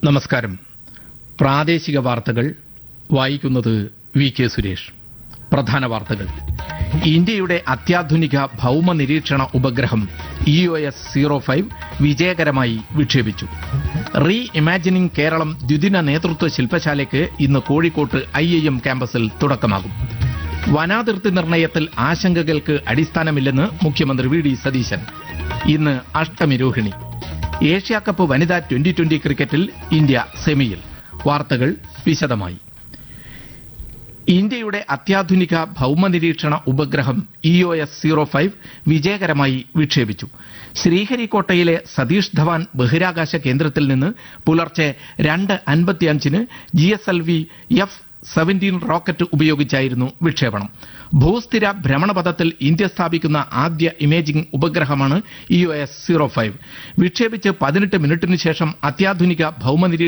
നമസ്കാരം പ്രാദേശിക വാർത്തകൾ വായിക്കുന്നത് വി കെ സുരേഷ് പ്രധാന വാർത്തകൾ ഇന്ത്യയുടെ അത്യാധുനിക ഭൗമ നിരീക്ഷണ ഉപഗ്രഹം E O S zero five വിജയകരമായി വിക്ഷേപിച്ചു റീ ഇമാജിനിംഗ് കേരളം ദ്വിദിന നേതൃത്വ ശില്പശാലയ്ക്ക് ഇന്ന് കോഴിക്കോട്ട് ഐ ഐ എം ക്യാമ്പസിൽ തുടക്കമാകും വനാതിർത്തി നിർണയത്തിൽ ആശങ്കകൾക്ക് അടിസ്ഥാനമില്ലെന്ന് മുഖ്യമന്ത്രി വി ഡി സതീശൻ ഇന്ന് അഷ്ടമി രോഹിണി ഏഷ്യാ കപ്പ് വനിതാ ട്വന്റി ട്വന്റി ക്രിക്കറ്റിൽ ഇന്ത്യ സെമിയിൽ വാർത്തകൾ വിശദമായി ഇന്ത്യയുടെ അത്യാധുനിക ഭൗമനിരീക്ഷണ ഉപഗ്രഹം E O S zero five വിജയകരമായി വിക്ഷേപിച്ചു ശ്രീഹരിക്കോട്ടയിലെ സതീഷ് ധവാൻ ബഹിരാകാശ കേന്ദ്രത്തിൽ നിന്ന് പുലർച്ചെ രണ്ട് അൻപത്തിയഞ്ചിന് G S L V F seventeen rocket ഉപയോഗിച്ചായിരുന്നു വിക്ഷേപണം ഭൂസ്ഥിര ഭ്രമണപഥത്തിൽ ഇന്ത്യ സ്ഥാപിക്കുന്ന ആദ്യ ഇമേജിംഗ് ഉപഗ്രഹമാണ് E O S zero five വിക്ഷേപിച്ച് പതിനെട്ട് മിനിറ്റിന് ശേഷം അത്യാധുനിക ഭൗമനിരീക്ഷണ